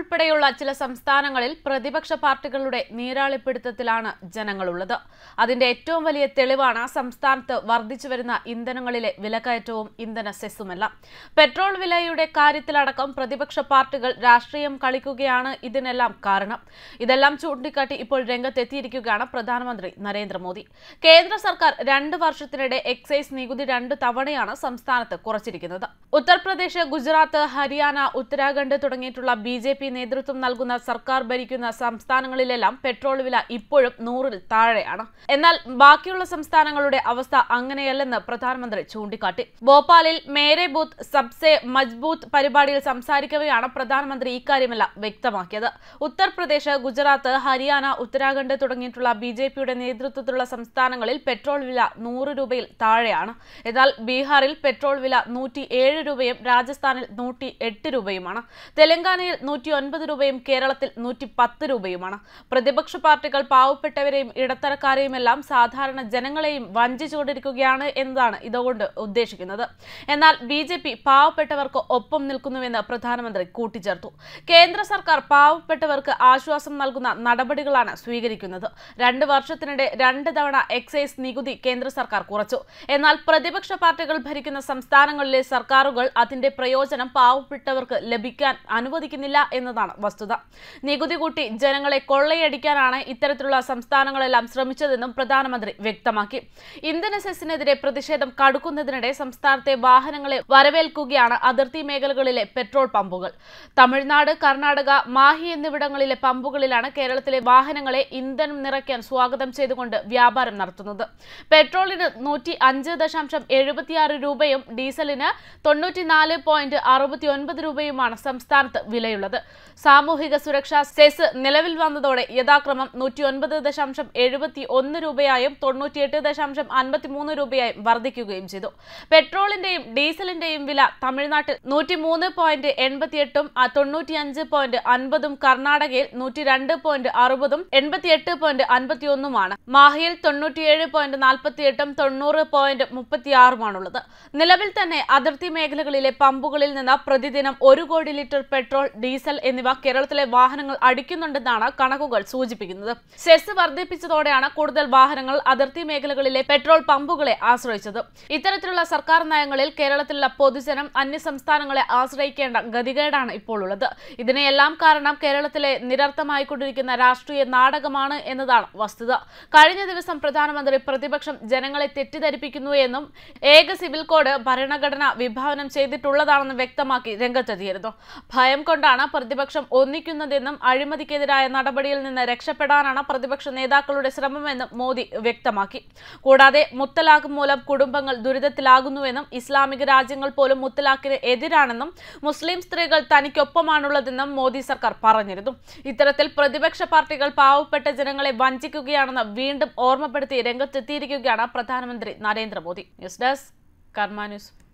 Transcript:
ഉൾപ്പെടെയുള്ള ചില സംസ്ഥാനങ്ങളിൽ പ്രതിപക്ഷ പാർട്ടികളുടെ നീരാളിപ്പിടുത്തത്തിലാണ് ജനങ്ങളുള്ളത് അതിന്റെ ഏറ്റവും വലിയ തെളിവാണ് സംസ്ഥാനത്ത് വർദ്ധിച്ചു വരുന്ന ഇന്ധനങ്ങളിലെ വിലക്കയറ്റവും ഇന്ധന സെസ്സുമെല്ലാം പെട്രോൾ വിലയുടെ കാര്യത്തിലടക്കം പ്രതിപക്ഷ പാർട്ടികൾ രാഷ്ട്രീയം കളിക്കുകയാണ് ഇതിനെല്ലാം കാരണം ഇതെല്ലാം ചൂണ്ടിക്കാട്ടി ഇപ്പോൾ രംഗത്തെത്തിയിരിക്കുകയാണ് പ്രധാനമന്ത്രി നരേന്ദ്രമോദി കേന്ദ്ര സർക്കാർ രണ്ട് വർഷത്തിനിടെ എക്സൈസ് നികുതി രണ്ട് തവണയാണ് സംസ്ഥാനത്ത് കുറച്ചിരിക്കുന്നത് ഉത്തർപ്രദേശ് ഗുജറാത്ത് ഹരിയാന ഉത്തരാഖണ്ഡ് തുടങ്ങിയിട്ടുള്ള ബി ജെ പി നേതൃത്വം നൽകുന്ന സർക്കാർ ഭരിക്കുന്ന സംസ്ഥാനങ്ങളിലെല്ലാം പെട്രോൾ വില ഇപ്പോഴും നൂറിൽ താഴെയാണ് എന്നാൽ ബാക്കിയുള്ള സംസ്ഥാനങ്ങളുടെ അവസ്ഥ അങ്ങനെയല്ലെന്ന് പ്രധാനമന്ത്രി ചൂണ്ടിക്കാട്ടി ഭോപ്പാലിൽ മേരെ ബൂത്ത് സബ്സെ മജ്ബൂത്ത് പരിപാടിയിൽ സംസാരിക്കവെയാണ് പ്രധാനമന്ത്രി ഇക്കാര്യമെല്ലാം വ്യക്തമാക്കിയത് ഉത്തർപ്രദേശ് ഗുജറാത്ത് ഹരിയാന ഉത്തരാഖണ്ഡ് തുടങ്ങിയിട്ടുള്ള ബി ജെ പിയുടെ നേതൃത്വത്തിലുള്ള സംസ്ഥാനങ്ങളിൽ പെട്രോൾ വില നൂറ് രൂപയിൽ താഴെയാണ് എന്നാൽ ബീഹാറിൽ പെട്രോൾ വില നൂറ്റി ഏഴ് രൂപയും രാജസ്ഥാനിൽ നൂറ്റി എട്ട് രൂപയുമാണ് തെലങ്കാനയിൽ നൂറ്റി ഒൻപത് രൂപയും കേരളത്തിൽ നൂറ്റി പത്ത് രൂപയുമാണ് പ്രതിപക്ഷ പാർട്ടികൾ പാവപ്പെട്ടവരെയും ഇടത്തരക്കാരെയും എല്ലാം സാധാരണ ജനങ്ങളെയും വഞ്ചിച്ചുകൊണ്ടിരിക്കുകയാണ് എന്നതാണ് ഇതുകൊണ്ട് ഉദ്ദേശിക്കുന്നത് എന്നാൽ ബി ജെ പി പാവപ്പെട്ടവർക്ക് ഒപ്പം നിൽക്കുന്നുവെന്ന് പ്രധാനമന്ത്രി കൂട്ടിച്ചേർത്തു കേന്ദ്ര സർക്കാർ പാവപ്പെട്ടവർക്ക് ആശ്വാസം നൽകുന്ന നടപടികളാണ് സ്വീകരിക്കുന്നത് രണ്ട് വർഷത്തിനിടെ രണ്ട് തവണ എക്സൈസ് നികുതി കേന്ദ്ര സർക്കാർ കുറച്ചു എന്നാൽ പ്രതിപക്ഷ പാർട്ടികൾ ഭരിക്കുന്ന സംസ്ഥാനങ്ങളിലെ സർക്കാരുകൾ അതിന്റെ പ്രയോജനം പാവപ്പെട്ടവർക്ക് ലഭിക്കാൻ അനുവദിക്കുന്നില്ല എന്നതാണ് വസ്തുത നികുതി കൂട്ടി ജനങ്ങളെ കൊള്ളയടിക്കാനാണ് ഇത്തരത്തിലുള്ള സംസ്ഥാനങ്ങളെല്ലാം ശ്രമിച്ചതെന്നും പ്രധാനമന്ത്രി വ്യക്തമാക്കി ഇന്ധന സെസ്സിനെതിരെ പ്രതിഷേധം കടുക്കുന്നതിനിടെ സംസ്ഥാനത്തെ വാഹനങ്ങളെ വരവേൽക്കുകയാണ് അതിർത്തി മേഖലകളിലെ പെട്രോൾ പമ്പുകൾ തമിഴ്നാട് കർണാടക മാഹി എന്നിവിടങ്ങളിലെ പമ്പുകളിലാണ് കേരളത്തിലെ വാഹനങ്ങളെ ഇന്ധനം നിറയ്ക്കാൻ സ്വാഗതം ചെയ്തുകൊണ്ട് വ്യാപാരം നടത്തുന്നത് പെട്രോളിന് നൂറ്റി അഞ്ച് ദശാംശം എഴുപത്തിയാറ് രൂപയും ഡീസലിന് തൊണ്ണൂറ്റിനാല് പോയിന്റ് അറുപത്തി ഒൻപത് രൂപയുമാണ് സംസ്ഥാനത്ത് വിലയുള്ളത് സാമൂഹിക സുരക്ഷാ സെസ് നിലവിൽ വന്നതോടെ യഥാക്രമം നൂറ്റി ഒൻപത് ദശാംശം എഴുപത്തി ഒന്ന് രൂപയായും തൊണ്ണൂറ്റിയെട്ട് ദശാംശം അൻപത്തിമൂന്ന് രൂപയായും വർദ്ധിക്കുകയും ചെയ്തു പെട്രോളിന്റെയും ഡീസലിന്റെയും വില തമിഴ്നാട്ടിൽ നൂറ്റി മൂന്ന് പോയിന്റ് എൺപത്തിയെട്ടും തൊണ്ണൂറ്റിയഞ്ച് പോയിന്റ് അൻപതും കർണാടകയിൽ നൂറ്റി രണ്ട് പോയിന്റ് അറുപതും എൺപത്തിയെട്ട് പോയിന്റ് അൻപത്തിയൊന്നുമാണ് മാഹിയിൽ തൊണ്ണൂറ്റിയേഴ് പോയിന്റ് നാൽപ്പത്തിയെട്ടും തൊണ്ണൂറ് പോയിന്റ് മുപ്പത്തിയാറുമാണുള്ളത് നിലവിൽ തന്നെ അതിർത്തി മേഖലകളിലെ പമ്പുകളിൽ നിന്ന് പ്രതിദിനം ഒരു കോടി ലിറ്റർ പെട്രോൾ ഡീസൽ എന്നിവ കേരളത്തിലെ വാഹനങ്ങൾ അടിക്കുന്നുണ്ടെന്നാണ് കണക്കുകൾ സൂചിപ്പിക്കുന്നത് സെസ് വർദ്ധിപ്പിച്ചതോടെയാണ് കൂടുതൽ വാഹനങ്ങൾ അതിർത്തി മേഖലകളിലെ പെട്രോൾ പമ്പുകളെ ആശ്രയിച്ചത് ഇത്തരത്തിലുള്ള സർക്കാർ നയങ്ങളിൽ കേരളത്തിലുള്ള പൊതുജനം അന്യ സംസ്ഥാനങ്ങളെ ആശ്രയിക്കേണ്ട ഗതികേടാണ് ഇപ്പോൾ ഉള്ളത് ഇതിനെയെല്ലാം കാരണം കേരളത്തിലെ നിരർത്ഥമായിക്കൊണ്ടിരിക്കുന്ന രാഷ്ട്രീയ നാടകമാണ് എന്നതാണ് വസ്തുത കഴിഞ്ഞ ദിവസം പ്രധാനമന്ത്രി പ്രതിപക്ഷം ജനങ്ങളെ തെറ്റിദ്ധരിപ്പിക്കുന്നു എന്നും ഏക സിവിൽ കോഡ് ഭരണഘടന വിഭാവനം ചെയ്തിട്ടുള്ളതാണെന്ന് വ്യക്തമാക്കി രംഗത്തെത്തിയിരുന്നു ഭയം കൊണ്ടാണ് പ്രതിപക്ഷം ഒന്നിക്കുന്നതെന്നും അഴിമതിക്കെതിരായ നടപടിയിൽ നിന്ന് രക്ഷപ്പെടാനാണ് പ്രതിപക്ഷ നേതാക്കളുടെ ശ്രമമെന്നും മോദി വ്യക്തമാക്കി കൂടാതെ മുത്തലാഖ് മൂലം കുടുംബങ്ങൾ ദുരിതത്തിലാകുന്നുവെന്നും ഇസ്ലാമിക രാജ്യങ്ങൾ പോലും മുത്തലാഖിന് എതിരാണെന്നും മുസ്ലിം സ്ത്രീകൾ തനിക്കൊപ്പമാണുള്ളതെന്നും മോദി സർക്കാർ പറഞ്ഞിരുന്നു ഇത്തരത്തിൽ പ്രതിപക്ഷ പാർട്ടികൾ പാവപ്പെട്ട ജനങ്ങളെ വഞ്ചിക്കുകയാണെന്ന് വീണ്ടും ഓർമ്മപ്പെടുത്തി രംഗത്തെത്തിയിരിക്കുകയാണ് പ്രധാനമന്ത്രി നരേന്ദ്രമോദി ന്യൂസ് ഡെസ്ക് കർമ്മ ന്യൂസ്